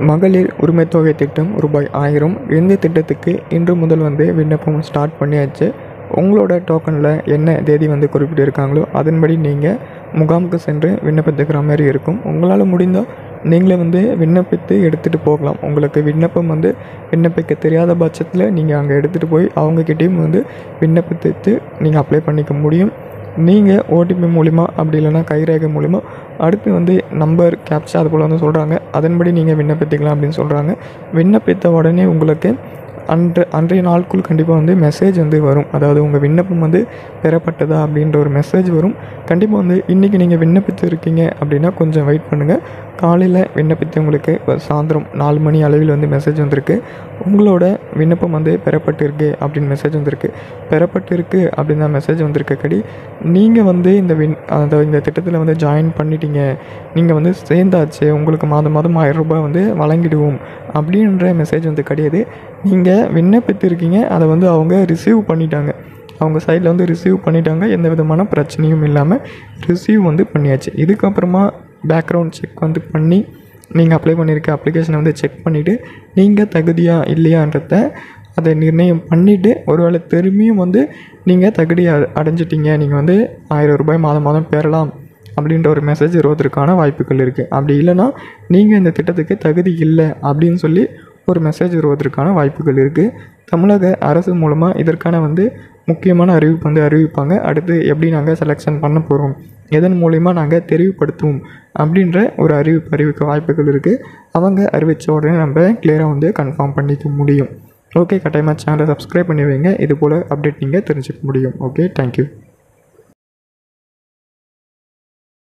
மகளிர் உரிமைத் தொகை திட்டம் ரூபாய் ஆயிரம் இந்த திட்டத்துக்கு இன்று முதல் வந்து விண்ணப்பம் ஸ்டார்ட் பண்ணியாச்சு உங்களோட டோக்கனில் என்ன தேதி வந்து குறிப்பிட்டிருக்காங்களோ அதன்படி நீங்கள் முகாமுக்கு சென்று விண்ணப்பித்துக்கிற மாதிரி இருக்கும் உங்களால் முடிந்தால் நீங்களே வந்து விண்ணப்பித்து எடுத்துகிட்டு போகலாம் உங்களுக்கு விண்ணப்பம் வந்து விண்ணப்பிக்க தெரியாத பட்சத்தில் நீங்கள் அங்கே எடுத்துகிட்டு போய் அவங்கக்கிட்டேயும் வந்து விண்ணப்பித்து நீங்கள் அப்ளை பண்ணிக்க முடியும் நீங்கள் ஓடிபி மூலிமா அப்படி இல்லைன்னா கைரேகை மூலிமா அடுத்து வந்து நம்பர் கேப்சா அது போல் வந்து சொல்கிறாங்க அதன்படி நீங்கள் விண்ணப்பித்துக்கலாம் அப்படின்னு சொல்கிறாங்க விண்ணப்பித்த உடனே உங்களுக்கு அன்று அன்றைய நாளுக்குள் கண்டிப்பாக வந்து மெசேஜ் வந்து வரும் அதாவது உங்கள் விண்ணப்பம் வந்து பெறப்பட்டதா அப்படின்ற ஒரு மெசேஜ் வரும் கண்டிப்பாக வந்து இன்றைக்கி நீங்கள் விண்ணப்பித்து இருக்கீங்க அப்படின்னா கொஞ்சம் வெயிட் பண்ணுங்கள் காலையில் விண்ணப்பித்தவங்களுக்கு இப்போ சாயந்தரம் நாலு மணி அளவில் வந்து மெசேஜ் வந்திருக்கு உங்களோட விண்ணப்பம் வந்து பெறப்பட்டிருக்கு அப்படின்னு மெசேஜ் வந்திருக்கு பெறப்பட்டிருக்கு அப்படின்னு தான் மெசேஜ் வந்திருக்க கடி நீங்கள் வந்து இந்த வின் அந்த இந்த திட்டத்தில் வந்து ஜாயின் பண்ணிட்டீங்க நீங்கள் வந்து சேர்ந்தாச்சு உங்களுக்கு மாதம் மாதம் ஆயிரம் ரூபாய் வந்து வழங்கிடுவோம் அப்படின்ற மெசேஜ் வந்து கிடையாது நீங்கள் விண்ணப்பித்திருக்கீங்க அதை வந்து அவங்க ரிசீவ் பண்ணிட்டாங்க அவங்க சைடில் வந்து ரிசீவ் பண்ணிட்டாங்க எந்த விதமான பிரச்சனையும் இல்லாமல் ரிசீவ் வந்து பண்ணியாச்சு இதுக்கப்புறமா பேக்ரவுண்ட் செக் வந்து பண்ணி நீங்கள் அப்ளை பண்ணியிருக்க அப்ளிகேஷனை வந்து செக் பண்ணிவிட்டு நீங்கள் தகுதியா இல்லையான்றத அதை நிர்ணயம் பண்ணிவிட்டு ஒருவேளை திரும்பியும் வந்து நீங்கள் தகுதி அ- அடைஞ்சிட்டீங்க நீங்கள் வந்து ஆயிரம் ரூபாய் மாதம் மாதம் பெறலாம் அப்படின்ற ஒரு மெசேஜ் வருவதற்கான வாய்ப்புகள் இருக்குது அப்படி இல்லைன்னா நீங்கள் இந்த திட்டத்துக்கு தகுதி இல்லை அப்படின்னு சொல்லி ஒரு மெசேஜ் வருவதற்கான வாய்ப்புகள் இருக்குது தமிழக அரசு மூலமாக இதற்கான வந்து முக்கியமான அறிவிப்பு வந்து அறிவிப்பாங்க அடுத்து எப்படி நாங்கள் செலெக்ஷன் பண்ண போகிறோம் எதன் மூலிமா நாங்கள் தெரிவுபடுத்துவோம் அப்படின்ற ஒரு அறிவிப்பு அறிவிக்க வாய்ப்புகள் இருக்குது அவங்க அறிவித்த உடனே நம்ம கிளியராக வந்து கன்ஃபார்ம் பண்ணிக்க முடியும் ஓகே கட்டாயமாக சேனலை சப்ஸ்கிரைப் பண்ணி வைங்க இது போல் அப்டேட் நீங்கள் தெரிஞ்சுக்க முடியும் ஓகே தேங்க்யூ